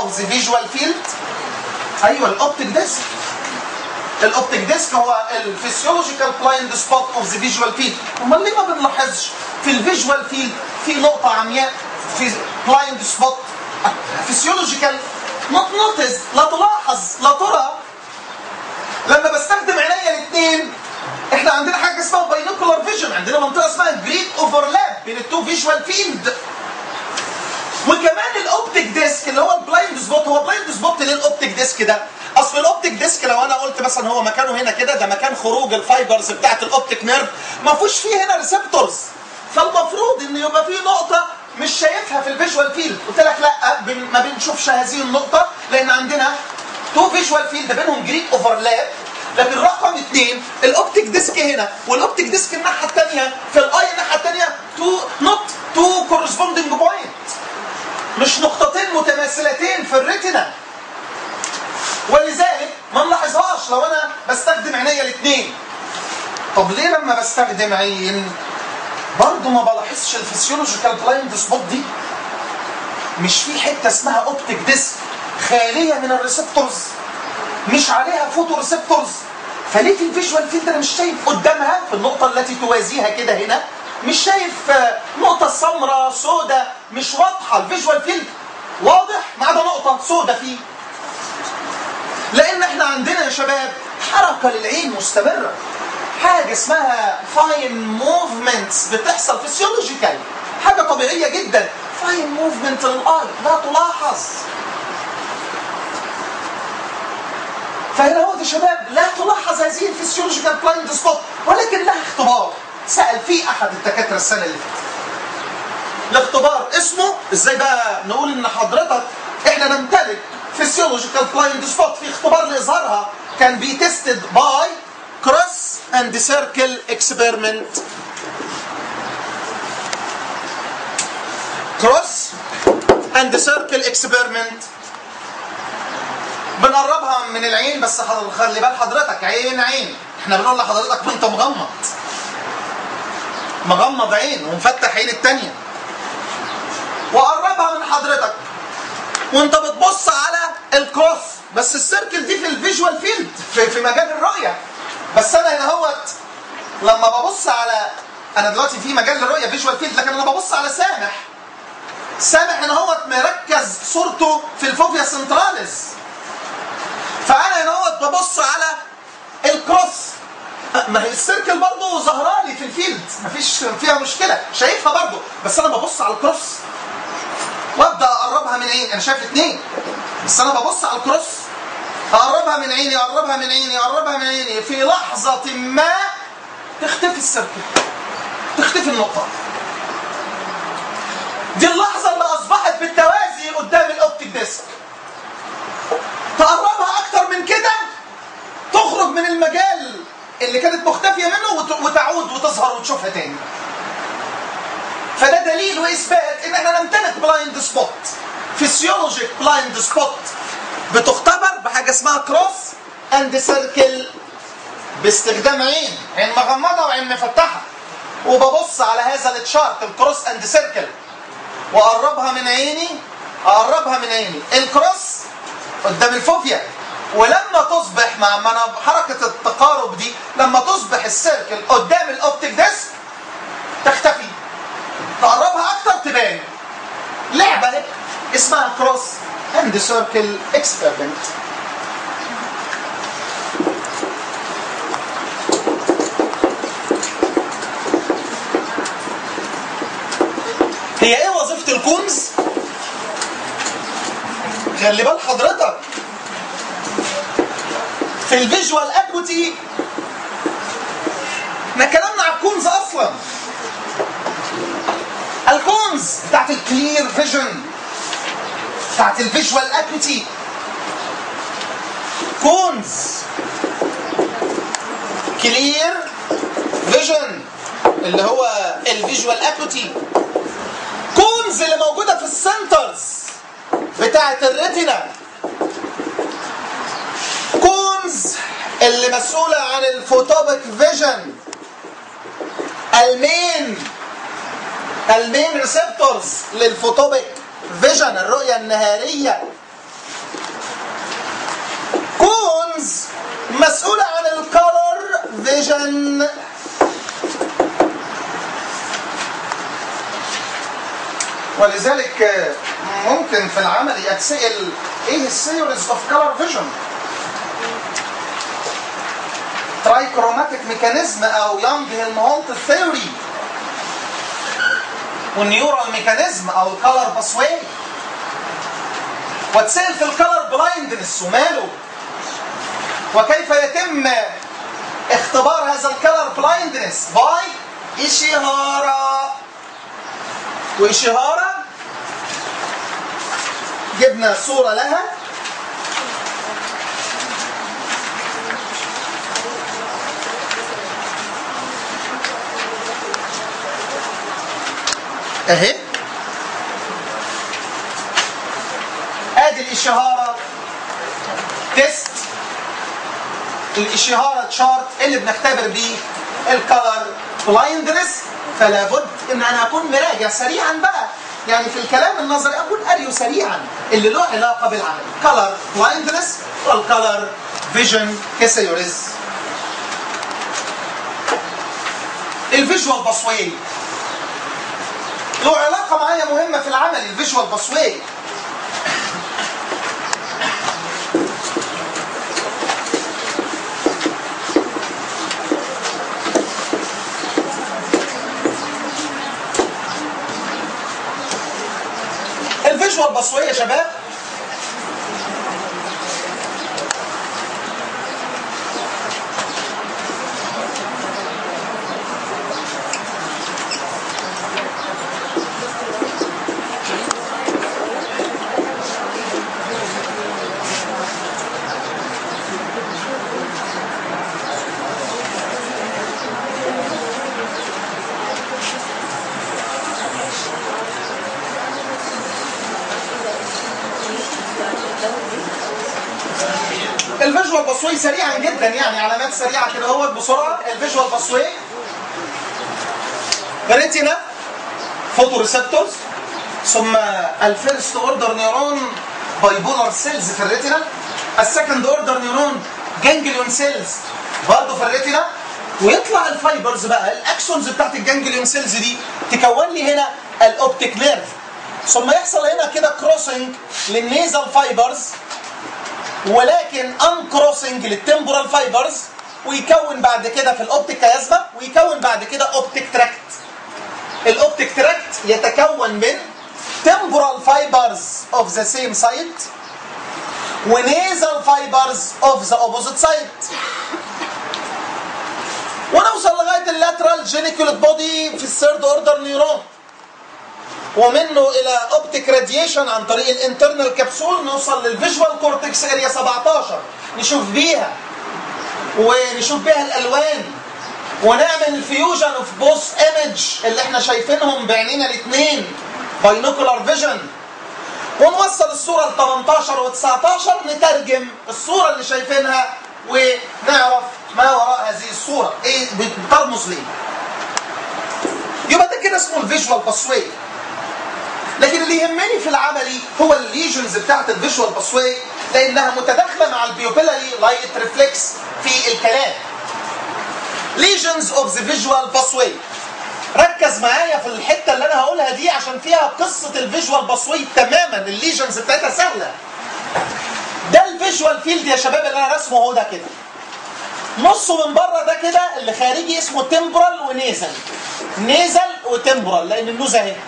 اوف ذا فيجوال فيلد ايوه الاوبتيك ديسك الاوبتيك ديسك هو الفسيولوجيكال بلايند سبوت اوف ذا فيجوال فيلد امال ليه ما بنلاحظش في الفيجوال فيلد في نقطه عمياء في بلايند سبوت فسيولوجيكال نوت نوتس لا تلاحظ لا ترى لما بستخدم عينيا الاثنين احنا عندنا حاجه اسمها باينوكولار فيجن عندنا منطقه اسمها جريد اوفرلاب بين التو فيجوال فيلد وكمان الاوبتيك ديسك اللي هو البلايند سبوت هو بلايند سبوت ليه الاوبتيك ديسك ده؟ اصل الاوبتيك ديسك لو انا قلت مثلا هو مكانه هنا كده ده مكان خروج الفايبرز بتاعت الاوبتيك نيرف ما فيهوش فيه هنا ريسبتورز فالمفروض ان يبقى فيه نقطه مش شايفها في الفيجوال فيلد قلت لك لا بن ما بنشوفش هذه النقطه لان عندنا تو فيجوال فيلد بينهم جريد اوفرلاب لكن رقم اثنين الاوبتيك ديسك هنا والاوبتيك ديسك الناحيه الثانيه في الاي الناحيه الثانيه تو نوت تو كورسبوندنج بوينت مش نقطتين متماثلتين في الريتنا ولذلك ما نلاحظهاش لو انا بستخدم عينيا الاثنين طب ليه لما بستخدم عين برضه ما بلاحظش الفسيولوجيكال بلايند سبوت دي مش في حته اسمها اوبتيك ديسك خاليه من الريسبتورز مش عليها فوتو ريسبتورز فليه في الفيجوال فيلد انا مش شايف قدامها في النقطه التي توازيها كده هنا مش شايف آه، نقطه سمراء سوداء مش واضحه الفيجوال فيلد واضح ما عدا نقطه سوداء فيه لان احنا عندنا يا شباب حركه للعين مستمره حاجه اسمها فاين موفمنتس بتحصل فيسيولوجيكال حاجه طبيعيه جدا فاين موفمنت للاي لا تلاحظ فهنا هو يا شباب لا تلاحظ هذه الفسيولوجيكال بلايند سبوت ولكن لها اختبار سال فيه احد الدكاتره السنه اللي فاتت الاختبار اسمه ازاي بقى نقول ان حضرتك احنا نمتلك فيسيولوجيكال بلايند سبوت في اختبار لاظهارها كان بيتستد باي كروس اند سيركل اكسبيرمنت كروس اند سيركل اكسبيرمنت بنقربها من العين بس حضر- خلي بال حضرتك عين عين احنا بنقول لحضرتك وانت مغمض مغمض عين ومفتح عين التانية وقربها من حضرتك وانت بتبص على الكروس بس السيركل دي في الفيجوال فيلد في, في مجال الرؤية بس انا هنا هوت لما ببص على انا دلوقتي في مجال الرؤية فيجوال فيلد لكن انا ببص على سامح سامح هنا هوت مركز صورته في الفوفيا سنتراليز فانا هنا هوت ببص على الكروس ما هي السيركل برضه ظاهره لي في الفيلد مفيش فيها مشكله شايفها برضه بس انا ببص على الكروس وابدا اقربها من عيني انا شايف اثنين بس انا ببص على الكروس اقربها من عيني اقربها من عيني اقربها من عيني في لحظه ما تختفي السيركل تختفي النقطه دي اللحظه اللي اصبحت بالتوازي قدام الاوبتيك ديسك تقربها اكتر من كده تخرج من المجال اللي كانت مختفيه منه وت- وتعود وتظهر وتشوفها تاني فده دليل واثبات ان احنا نمتلك بلايند سبوت فيسيولوجيك بلايند سبوت بتختبر بحاجه اسمها كروس اند سيركل باستخدام عين عين مغمضه وعين مفتحه وببص على هذا التشارت الكروس اند سيركل واقربها من عيني اقربها من عيني الكروس قدام الفوفيا ولما تصبح مع مع حركه التقارب دي لما تصبح السيركل قدام الاوبتيك ديسك تختفي تقربها اكتر تبان لعبه هيك اسمها كروس اند سيركل اكسبيرمنت هي ايه وظيفه الكونز خلي بال حضرتك في الفيجوال اكوتي احنا كلامنا على الكونز اصلا الكونز بتاعت الكلير فيجن بتاعت الفيجوال اكوتي كونز كلير فيجن اللي هو الفيجوال اكوتي كونز اللي موجوده في السنترز بتاعت الريتنا كونز اللي مسؤولة عن الفوتوبيك فيجن المين المين ريسبتورز للفوتوبيك فيجن الرؤية النهارية فيجن ولذلك آه، ممكن في العمل يتسأل ايه السيريز اوف كلر فيجن ترايكروماتيك ميكانيزم او يانج هيلمهولت ثيوري والنيورال ميكانيزم او الكلر باسواي وتسأل في الكلر بلايندنس وماله وكيف يتم اختبار هذا الكلر بلايندنس باي إشيهارا وإشيهارا جبنا صورة لها اهي ادي الاشهاره تيست الاشهاره تشارت اللي بنختبر بيه الكلر بلايندنس فلا بد ان انا اكون مراجع سريعا بقى يعني في الكلام النظري اكون اريو سريعا اللي له علاقه بالعمل كلر بلايندنس والكلر فيجن كسيوريز الفيجوال باسواي له علاقه معايا مهمه في العمل الفيجوال باسواي الفيجوال باسواي يا شباب الفيجوال باسواي سريعا جدا يعني علامات سريعه كده اهوت بسرعه الفيجوال باسواي ريتينا فوتو ريسبتورز ثم الفيرست اوردر نيورون بايبولار سيلز في الريتينا السكند اوردر نيورون جانجليون سيلز برضه في الريتينا ويطلع الفايبرز بقى الاكسونز بتاعت الجانجليون سيلز دي تكون لي هنا الاوبتيك نيرف ثم يحصل هنا كده كروسنج للنيزل فايبرز ولكن انكروسنج للتمبورال فايبرز ويكون بعد كده في الاوبتيك كيازما ويكون بعد كده اوبتيك تراكت الاوبتيك تراكت يتكون من temporal fibers of the same site ونيزل fibers of the opposite site ونوصل لغايه اللاترال جينيكوليت بودي في الثيرد اوردر نيورون ومنه الى اوبتيك راديشن عن طريق الانترنال كبسول نوصل للفيجوال كورتكس اريا 17 نشوف بيها ونشوف بيها الالوان ونعمل الفيوجن اوف بوث ايمج اللي احنا شايفينهم بعينينا الاثنين باينوكولار فيجن ونوصل الصوره ل 18 و 19 نترجم الصوره اللي شايفينها ونعرف ما وراء هذه الصوره ايه بترمز ليه يبقى ده كده اسمه الفيجوال باسواي لكن اللي يهمني في العملي هو الليجنز بتاعت الفيجوال باسواي لانها متداخله مع البيوبيلاري لايت ريفلكس في الكلام ليجنز اوف ذا فيجوال باسواي ركز معايا في الحته اللي انا هقولها دي عشان فيها قصه الفيجوال باسواي تماما الليجنز بتاعتها سهله ده الفيجوال فيلد يا شباب اللي انا رسمه هو ده كده نصه من بره ده كده اللي خارجي اسمه تمبرال ونيزل نيزل وتمبرال لان النوزه اهي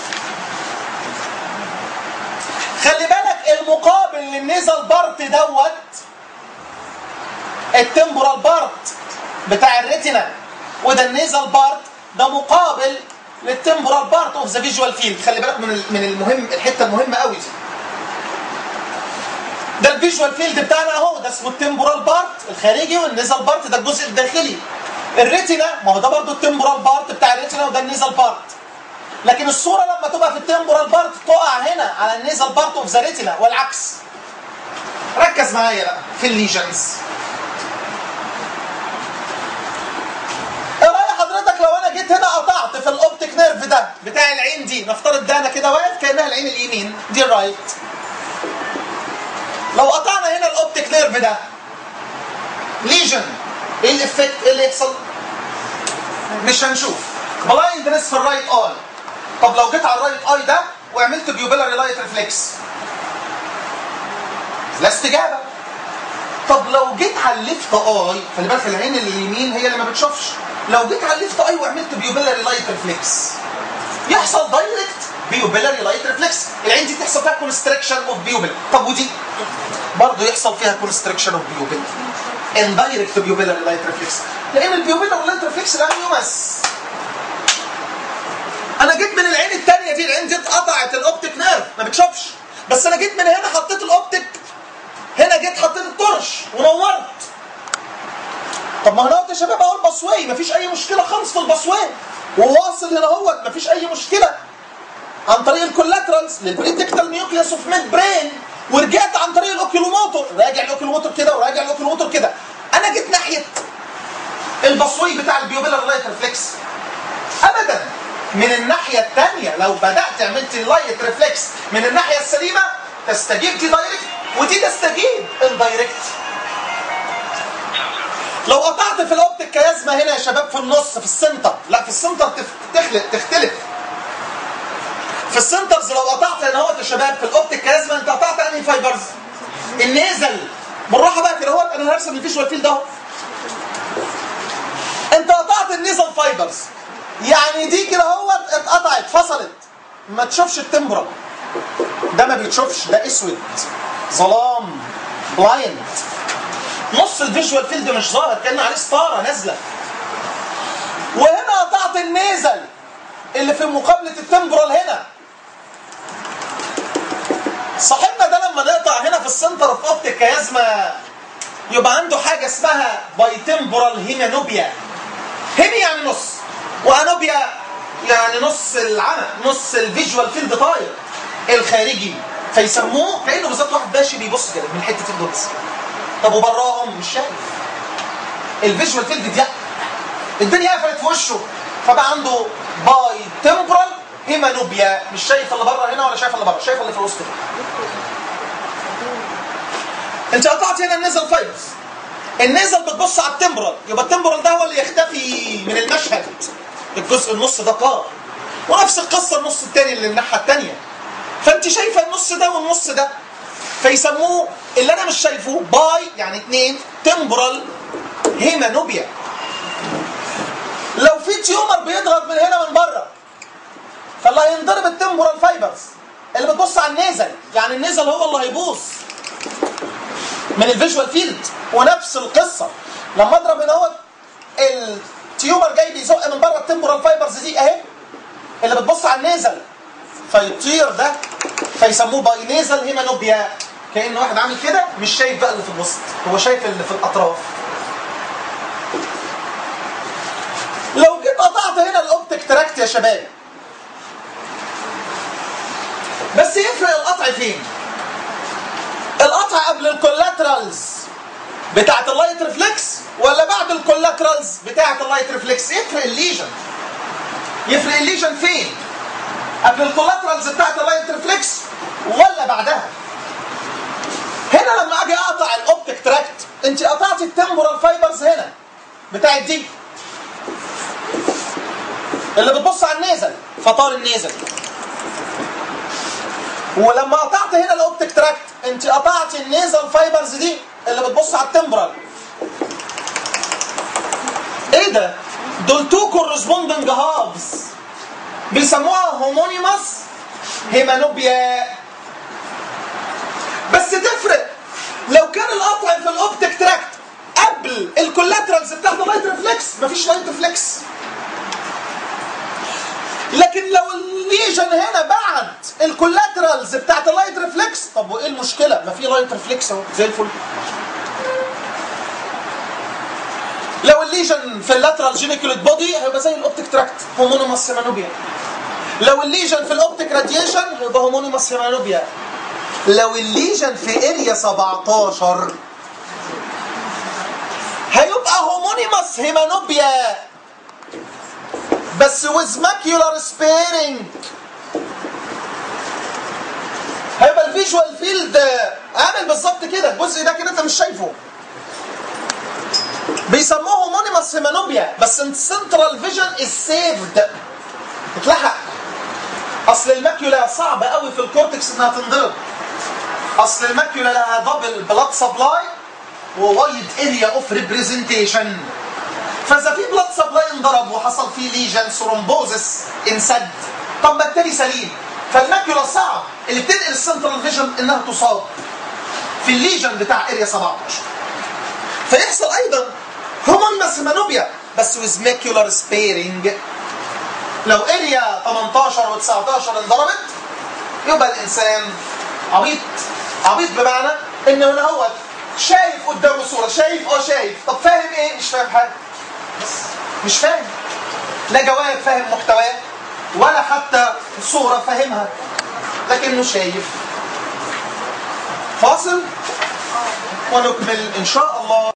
خلي بالك المقابل للنيزل بارت دوت التمبورال بارت بتاع الريتنا وده النيزل بارت ده مقابل للتمبورال بارت اوف ذا فيجوال فيلد خلي بالك من من المهم الحته المهمه قوي دي ده الفيجوال فيلد بتاعنا اهو ده اسمه التمبورال بارت الخارجي والنيزل بارت ده الجزء الداخلي الريتنا ما هو ده برضو التمبورال بارت بتاع الريتنا وده النيزل بارت لكن الصوره لما تبقى في التمبورال بارت تقع هنا على النيزل بارت اوف ذا ريتنا والعكس ركز معايا بقى في الليجنز ايه راي حضرتك لو انا جيت هنا قطعت في الاوبتيك نيرف ده بتاع العين دي نفترض ده انا كده واقف كانها العين اليمين دي الرايت لو قطعنا هنا الاوبتيك نيرف ده ليجن ايه الافكت ايه اللي يحصل مش هنشوف بلايندنس في الرايت اي طب لو جيت على الرايت اي ده وعملت بيوبيلاري لايت ريفلكس لا استجابه طب لو جيت على الليفت اي خلي بالك العين اليمين هي اللي ما بتشوفش لو جيت على الليفت اي وعملت بيوبيلاري لايت ريفلكس يحصل دايركت بيوبيلاري لايت ريفلكس العين دي تحصل فيها كونستريكشن اوف بيوبل طب ودي برضه يحصل فيها كونستريكشن اوف بيوبل اندايركت بيوبيلاري لايت ريفلكس لان البيوبيلاري لايت ريفلكس لم يمس انا جيت من العين الثانيه دي العين دي اتقطعت الاوبتيك نيرف ما بتشوفش بس انا جيت من هنا حطيت الاوبتيك هنا جيت حطيت الطرش ونورت طب ما هنا يا شباب اهو البصوي مفيش اي مشكله خالص في البصوي وواصل هنا اهوت مفيش اي مشكله عن طريق الكولاترالز للبريتكتال نيوكليوس اوف ميد برين ورجعت عن طريق الاوكيلوموتور راجع الاوكيلوموتور كده وراجع الاوكيلوموتور كده انا جيت ناحيه البصوي بتاع البيوبيلر لايت ريفلكس ابدا من الناحيه الثانيه لو بدات عملت لايت ريفلكس من الناحيه السليمه تستجيب دي دايركت ودي تستجيب اندايركت لو قطعت في الاوبتيك كيازما هنا يا شباب في النص في السنتر لا في السنتر تخلق تختلف في السنترز لو قطعت هنا اهوت يا شباب في الاوبتيك كيازما انت قطعت انهي فايبرز النيزل بالراحه بقى كده اهوت انا هرسم الفيجوال فيلد اهو انت قطعت النيزل فايبرز يعني دي كده اهوت اتقطعت فصلت ما تشوفش التمبرا ده ما بيتشوفش ده اسود ظلام بلايند نص الفيجوال فيلد مش ظاهر كان عليه ستاره نازله وهنا قطعت النيزل اللي في مقابله التمبرال هنا صاحبنا ده لما نقطع هنا في السنتر اوف اوبتيك كيازما يبقى عنده حاجه اسمها بايتمبرال هيمانوبيا هيمي يعني نص وانوبيا يعني نص العمى نص الفيجوال فيلد طاير الخارجي فيسموه كانه بالظبط واحد ماشي بيبص كده من حته ايده بس طب وبراهم مش شايف الفيجوال فيلد ضيق الدنيا قفلت في وشه فبقى عنده باي تمبرال هيمانوبيا مش شايف اللي بره هنا ولا شايف اللي بره شايف اللي في الوسط انت قطعت هنا النزل فايبرز النزل بتبص على التمبرال يبقى التمبرال ده هو اللي يختفي من المشهد الجزء النص ده طار ونفس القصه النص الثاني اللي الناحيه الثانيه فانت شايفه النص ده والنص ده فيسموه اللي انا مش شايفه باي يعني اثنين تمبرال هيمانوبيا لو في تيومر بيضغط من هنا من بره فاللي هينضرب التمبرال فايبرز اللي بتبص على النيزل يعني النيزل هو اللي هيبوظ من الفيجوال فيلد ونفس القصه لما اضرب هنا هو التيومر جاي بيزق من بره التمبرال فايبرز دي اهي اللي بتبص على النيزل فيطير ده فيسموه باي نيزل هيمانوبيا كان واحد عامل كده مش شايف بقى اللي في الوسط هو شايف اللي في الاطراف لو جيت قطعت هنا الاوبتيك تراكت يا شباب بس يفرق القطع فين القطع قبل الكولاترالز بتاعت اللايت ريفلكس ولا بعد الكولاترالز بتاعت اللايت ريفلكس يفرق الليجن يفرق الليجن فين قبل الكولاترالز بتاعت اللايت ريفلكس ولا بعدها هنا لما اجي اقطع الاوبتيك تراكت انت قطعتي التمبورال فايبرز هنا بتاعت دي اللي بتبص على النيزل فطار النيزل ولما قطعت هنا الاوبتيك تراكت انت قطعت النيزل فايبرز دي اللي بتبص على التمبرال ايه ده دول تو كورسبوندنج هابز بيسموها هومونيماس هيمانوبيا بس تفرق لو كان القطع في الاوبتيك تراكت قبل الكولاترالز بتاعت اللايت ريفلكس مفيش لايت ريفلكس لكن لو الليجن هنا بعد الكولاترالز بتاعت اللايت ريفلكس طب وايه المشكله ما في لايت ريفلكس اهو زي الفل لو الليجن في اللاترال جينيكوليت بودي هيبقى زي الاوبتيك تراكت هومونيماس هيمانوبيا لو الليجن في الاوبتيك راديشن هيبقى هومونيماس هيمانوبيا لو الليجن في اريا 17 هيبقى هومونيماس هيمانوبيا بس with macular sparing هيبقى الفيجوال فيلد عامل بالظبط كده الجزء ده كده انت مش شايفه بيسموه هومونيماس هيمانوبيا بس السنترال فيجن از سيفد اتلحق اصل الماكيولا صعب قوي في الكورتكس انها تنضرب اصل الماكيولا لها دبل بلاد سبلاي ووايد اريا اوف ريبريزنتيشن فاذا في بلاد سبلاي انضرب وحصل فيه ليجن ثرومبوزس انسد طب ما التاني سليم فالماكيولا صعب اللي بتنقل السنترال فيجن انها تصاب في الليجن بتاع اريا 17 فيحصل ايضا هومونيماس هيمانوبيا بس ويز ماكيولار سبيرنج لو اريا 18 و19 انضربت يبقى الانسان عبيط عبيط بمعنى ان من هو شايف قدامه صوره شايف اه شايف طب فاهم ايه مش فاهم حاجه بس مش فاهم لا جواب فاهم محتواه ولا حتى صوره فاهمها لكنه شايف فاصل ونكمل ان شاء الله